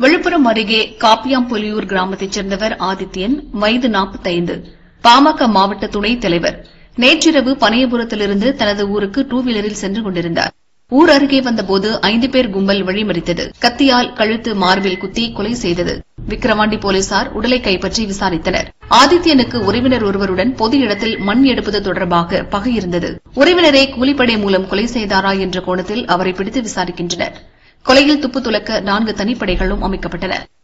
விழுப்புரம் அருகே காப்பியாம்புலியூர் கிராமத்தைச் சேர்ந்தவர் ஆதித்யன் வயது 45 பாமக மாவட்ட துணைத் தலைவர் நேற்றிரவு பனையபுரத்திலிருந்து தனது ஊருக்கு டூ வீலரில் சென்று கொண்டிருந்தார் ஊர் அருகே வந்தபோது ஐந்து பேர் கும்பல் வழிமறித்தது கத்தியால் கழுத்து மார்பில் குத்தி கொலை செய்தது விக்கிரவாண்டி போலீசார் உடலை கைப்பற்றி விசாரித்தனர் ஆதித்யனுக்கு உறவினர் ஒருவருடன் பொது இடத்தில் மண் எடுப்பது தொடர்பாக பகை இருந்தது உறவினரை கூலிப்படை மூலம் கொலை செய்தாரா என்ற கோணத்தில் அவரை பிடித்து விசாரிக்கின்றனர் கொலையில் துப்பு துலக்க நான்கு தனிப்படைகளும் அமைக்கப்பட்டன